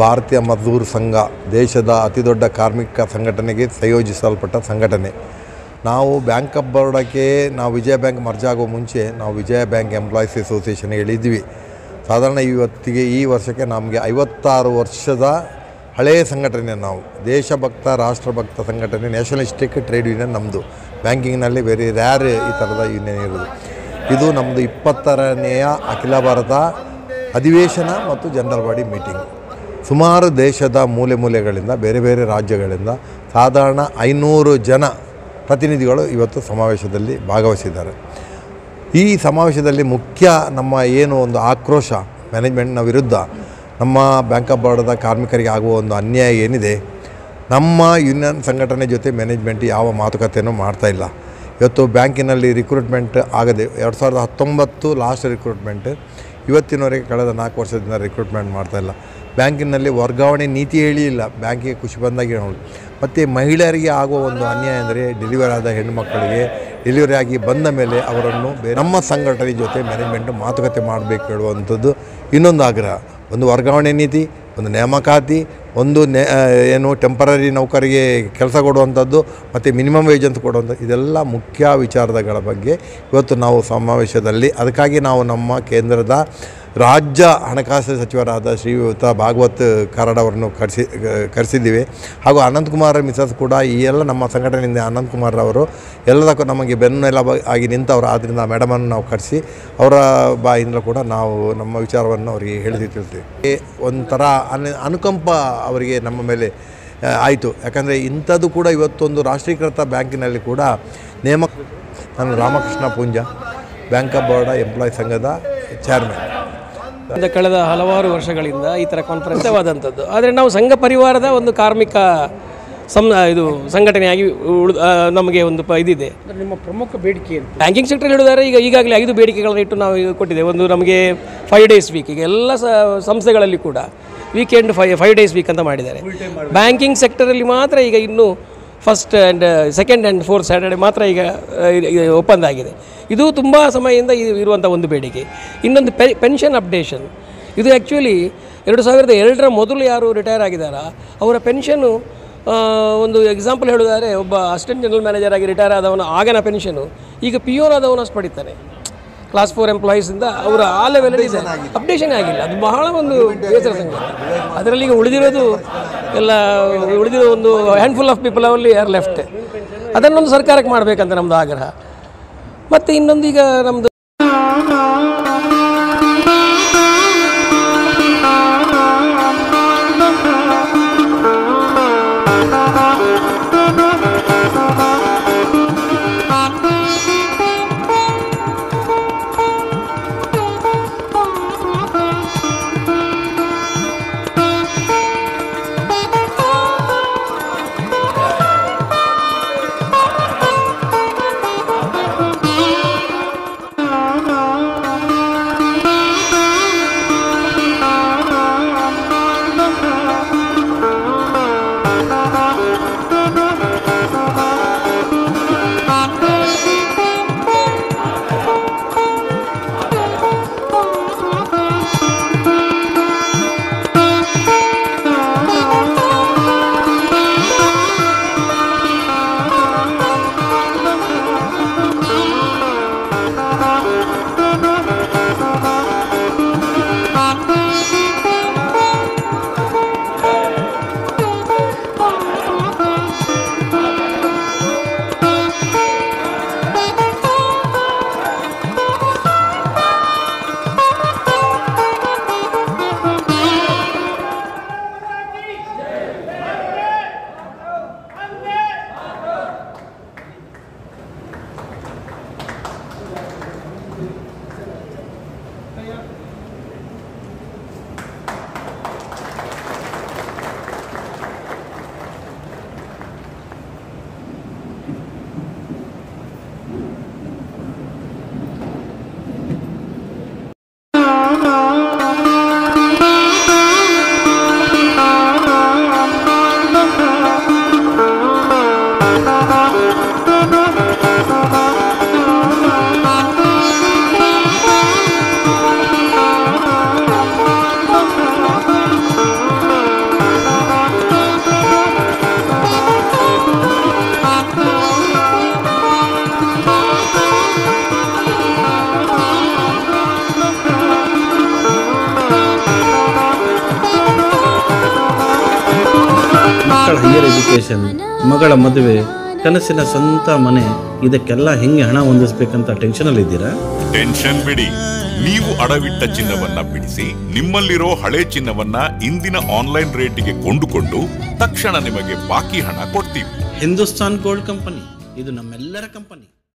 ಭಾರತೀಯ ಮಜ್ದೂರ್ ಸಂಘ ದೇಶದ ಅತಿದೊಡ್ಡ ಕಾರ್ಮಿಕ ಸಂಘಟನೆಗೆ ಸಂಯೋಜಿಸಲ್ಪಟ್ಟ ಸಂಘಟನೆ ನಾವು ಬ್ಯಾಂಕ್ ಆಫ್ ಬರೋಡಕ್ಕೆ ನಾವು ವಿಜಯ ಬ್ಯಾಂಕ್ ಮರ್ಜ್ ಆಗೋ ಮುಂಚೆ ನಾವು ವಿಜಯ ಬ್ಯಾಂಕ್ ಎಂಪ್ಲಾಯೀಸ್ ಅಸೋಸಿಯೇಷನ್ ಹೇಳಿದ್ವಿ ಸಾಧಾರಣ ಇವತ್ತಿಗೆ ಈ ವರ್ಷಕ್ಕೆ ನಮಗೆ ಐವತ್ತಾರು ವರ್ಷದ ಹಳೆಯ ಸಂಘಟನೆ ನಾವು ದೇಶಭಕ್ತ ರಾಷ್ಟ್ರಭಕ್ತ ಸಂಘಟನೆ ನ್ಯಾಷನಲಿಸ್ಟಿಕ್ ಟ್ರೇಡ್ ಯೂನಿಯನ್ ನಮ್ಮದು ಬ್ಯಾಂಕಿಂಗ್ನಲ್ಲಿ ವೆರಿ ರ್ಯಾರ್ ಈ ಥರದ ಯೂನಿಯನ್ ಇರೋದು ಇದು ನಮ್ಮದು ಇಪ್ಪತ್ತರನೆಯ ಅಖಿಲ ಭಾರತ ಅಧಿವೇಶನ ಮತ್ತು ಜನರಲ್ ಬಾಡಿ ಮೀಟಿಂಗ್ ಸುಮಾರು ದೇಶದ ಮೂಲೆ ಮೂಲೆಗಳಿಂದ ಬೇರೆ ಬೇರೆ ರಾಜ್ಯಗಳಿಂದ ಸಾಧಾರಣ ಐನೂರು ಜನ ಪ್ರತಿನಿಧಿಗಳು ಇವತ್ತು ಸಮಾವೇಶದಲ್ಲಿ ಭಾಗವಹಿಸಿದ್ದಾರೆ ಈ ಸಮಾವೇಶದಲ್ಲಿ ಮುಖ್ಯ ನಮ್ಮ ಏನು ಒಂದು ಆಕ್ರೋಶ ಮ್ಯಾನೇಜ್ಮೆಂಟ್ನ ವಿರುದ್ಧ ನಮ್ಮ ಬ್ಯಾಂಕ್ ಆಫ್ ಬರೋಡದ ಕಾರ್ಮಿಕರಿಗೆ ಆಗುವ ಒಂದು ಅನ್ಯಾಯ ಏನಿದೆ ನಮ್ಮ ಯೂನಿಯನ್ ಸಂಘಟನೆ ಜೊತೆ ಮ್ಯಾನೇಜ್ಮೆಂಟ್ ಯಾವ ಮಾತುಕತೆಯನ್ನು ಮಾಡ್ತಾ ಇಲ್ಲ ಇವತ್ತು ಬ್ಯಾಂಕಿನಲ್ಲಿ ರಿಕ್ರೂಟ್ಮೆಂಟ್ ಆಗದೆ ಎರಡು ಸಾವಿರದ ಹತ್ತೊಂಬತ್ತು ಲಾಸ್ಟ್ ರಿಕ್ರೂಟ್ಮೆಂಟ್ ಇವತ್ತಿನವರೆಗೆ ಕಳೆದ ನಾಲ್ಕು ವರ್ಷದಿಂದ ರಿಕ್ರೂಟ್ಮೆಂಟ್ ಮಾಡ್ತಾಯಿಲ್ಲ ಬ್ಯಾಂಕಿನಲ್ಲಿ ವರ್ಗಾವಣೆ ನೀತಿ ಹೇಳಿ ಇಲ್ಲ ಬ್ಯಾಂಕಿಗೆ ಖುಷಿ ಬಂದಾಗೆ ನೋಡಿ ಮತ್ತು ಮಹಿಳೆಯರಿಗೆ ಆಗುವ ಒಂದು ಅನ್ಯಾಯ ಅಂದರೆ ಡೆಲಿವರಿ ಆದ ಹೆಣ್ಣುಮಕ್ಕಳಿಗೆ ಡೆಲಿವರಿ ಆಗಿ ಬಂದ ಮೇಲೆ ಅವರನ್ನು ಬೇ- ನಮ್ಮ ಸಂಘಟನೆ ಜೊತೆ ಮ್ಯಾನೇಜ್ಮೆಂಟ್ ಮಾತುಕತೆ ಮಾಡಬೇಕು ಹೇಳುವಂಥದ್ದು ಇನ್ನೊಂದು ಆಗ್ರಹ ಒಂದು ವರ್ಗಾವಣೆ ನೀತಿ ಒಂದು ನೇಮಕಾತಿ ಒಂದು ನೆ ಆ, ಏನು ಟೆಂಪರರಿ ನೌಕರಿಗೆ ಕೆಲಸ ಕೊಡುವಂಥದ್ದು ಮತ್ತು ಮಿನಿಮಮ್ ವೇಜ್ ಅಂತ ಕೊಡುವಂಥದ್ದು ಇದೆಲ್ಲ ಮುಖ್ಯ ವಿಚಾರಗಳ ಬಗ್ಗೆ ಇವತ್ತು ನಾವು ಸಮಾವೇಶದಲ್ಲಿ ಅದಕ್ಕಾಗಿ ನಾವು ನಮ್ಮ ಕೇಂದ್ರದ ರಾಜ್ಯ ಹಣಕಾಸು ಸಚಿವರಾದ ಶ್ರೀಯುತ ಭಾಗವತ್ ಕಾರಡ್ ಅವರನ್ನು ಕರೆಸಿ ಕರೆಸಿದ್ದೀವಿ ಹಾಗೂ ಅನಂತಕುಮಾರ್ ಮಿಸಸ್ ಕೂಡ ಈ ಎಲ್ಲ ನಮ್ಮ ಸಂಘಟನೆಯಿಂದ ಅನಂತಕುಮಾರ್ ಅವರು ಎಲ್ಲದಕ್ಕೂ ನಮಗೆ ಬೆನ್ನೆಲುಬು ಆಗಿ ನಿಂತವರು ಆದ್ದರಿಂದ ಮೇಡಮನ್ನು ನಾವು ಕರೆಸಿ ಅವರ ಬಾಯಿಂದ ಕೂಡ ನಾವು ನಮ್ಮ ವಿಚಾರವನ್ನು ಅವರಿಗೆ ಹೇಳಿ ತಿಳ್ತೀವಿ ಈ ಒಂಥರ ಅನ್ ಅನುಕಂಪ ಅವರಿಗೆ ನಮ್ಮ ಮೇಲೆ ಆಯಿತು ಯಾಕಂದರೆ ಇಂಥದ್ದು ಕೂಡ ಇವತ್ತೊಂದು ರಾಷ್ಟ್ರೀಕೃತ ಬ್ಯಾಂಕಿನಲ್ಲಿ ಕೂಡ ನೇಮಕ ನಾನು Ramakrishna Poonja bank of Baroda employ ಸಂಘದ ಚೇರ್ಮನ್ ಒಂದು ಕಳೆದ ಹಲವಾರು ವರ್ಷಗಳಿಂದ ಈ ಥರ ಕಾನ್ಫರೆನ್ಸವಾದಂಥದ್ದು ಆದರೆ ನಾವು ಸಂಘ ಪರಿವಾರದ ಒಂದು ಕಾರ್ಮಿಕ ಸಂ ಇದು ಸಂಘಟನೆಯಾಗಿ ಉಳ್ದ ಆ, ನಮಗೆ ಒಂದು ಪ ಇದಿದೆ ನಿಮ್ಮ ಪ್ರಮುಖ ಬೇಡಿಕೆ ಏನು ಬ್ಯಾಂಕಿಂಗ್ ಸೆಕ್ಟರ್ ಹೇಳಿದರೆ ಈಗ ಈಗಾಗಲೇ ಐದು ಬೇಡಿಕೆಗಳನ್ನು ಇಟ್ಟು ನಾವು ಇದು ಕೊಟ್ಟಿದ್ದೇವೆ ಒಂದು ನಮಗೆ ಫೈವ್ ಡೇಸ್ ವೀಕ್ ಈಗ ಎಲ್ಲ ಸ ಸಂಸ್ಥೆಗಳಲ್ಲಿ ಕೂಡ ವೀಕೆಂಡ್ ಫೈ ಫೈವ್ ಡೇಸ್ ವೀಕ್ ಅಂತ ಮಾಡಿದ್ದಾರೆ ಬ್ಯಾಂಕಿಂಗ್ ಸೆಕ್ಟರಲ್ಲಿ ಮಾತ್ರ ಈಗ ಇನ್ನೂ first and second and fourth Saturday ಮಾತ್ರ ಈಗ ಆ, ಇದು- ಇದು ಒಪ್ಪಂದ ಆಗಿದೆ ಇದು ತುಂಬ ಸಮಯದಿಂದ ಇದು ಇರುವಂಥ ಒಂದು ಬೇಡಿಕೆ ಇನ್ನೊಂದು ಪೆ ಪೆನ್ಷನ್ ಅಪ್ಡೇಷನ್ ಇದು ಆ್ಯಕ್ಚುಲಿ ಎರಡು ಸಾವಿರದ ಎರಡರ ಮೊದಲು ಯಾರು ರಿಟೈರ್ ಆಗಿದ್ದಾರಾ ಅವರ ಪೆನ್ಷನ್ನು ಆ, ಒಂದು ಎಕ್ಸಾಂಪಲ್ ಹೇಳೋದಾದರೆ ಒಬ್ಬ ಅಸಿಸ್ಟೆಂಟ್ ಜನರಲ್ ಮ್ಯಾನೇಜರ್ ಆಗಿ ರಿಟೈರ್ ಆದವನ ಆಗನ ಪೆನ್ಷನು ಈಗ ಪಿ ಓನ್ ಆದವನು ಅಷ್ಟು ಪಡಿತಾನೆ ಕ್ಲಾಸ್ ಫೋರ್ ಎಂಪ್ಲಾಯೀಸಿಂದ ಅವರ ಆ ಲೆವೆಲಲ್ಲಿ ಇದೆ ಅಪ್ಡೇಷನ್ ಆಗಿಲ್ಲ ಅದು ಬಹಳ ಒಂದು ಬೇಸರ ಸಂಗತಿ ಅದರಲ್ಲಿ ಈಗ ಉಳಿದಿರೋದು ಎಲ್ಲ ಉಳಿದಿರೋ ಒಂದು ಹ್ಯಾಂಡ್ಫುಲ್ ಆಫ್ ಪೀಪಲ್ ಅವಲ್ಲಿ ಆರ್ ಲೆಫ್ಟ್ ಅದನ್ನೊಂದು ಸರ್ಕಾರಕ್ಕೆ ಮಾಡಬೇಕಂತ ನಮ್ಮದು ಆಗ್ರಹ ಮತ್ತು ಇನ್ನೊಂದು ಈಗ ನಮ್ಮದು ಮಕ್ಕಳ ಹೈಯರ್ ಎಜುಕೇಷನ್ ಮಗಳ ಮದುವೆ ಕನಸಿನ ಸ್ವಂತ ಮನೆ ಇದಕ್ಕೆಲ್ಲ ಹೆಂಗೆ ಹಣ ಹೊಂದಿಸ್ಬೇಕಂತ ಟೆನ್ಷನಲ್ಲಿದ್ದೀರಾ ಟೆನ್ಷನ್ ಬಿಡಿ ನೀವು ಅಡವಿಟ್ಟ ಚಿನ್ನವನ್ನ ಬಿಡಿಸಿ ನಿಮ್ಮಲ್ಲಿರೋ ಹಳೆ ಚಿನ್ನವನ್ನ ಇಂದಿನ ಆನ್ಲೈನ್ ರೇಟಿಗೆ ಕೊಂಡುಕೊಂಡು ತಕ್ಷಣ ನಿಮಗೆ ಬಾಕಿ ಹಣ ಕೊಡ್ತೀವಿ ಹಿಂದೂಸ್ತಾನ್ ಗೋಲ್ಡ್ ಕಂಪನಿ ಇದು ನಮ್ಮೆಲ್ಲರ ಕಂಪನಿ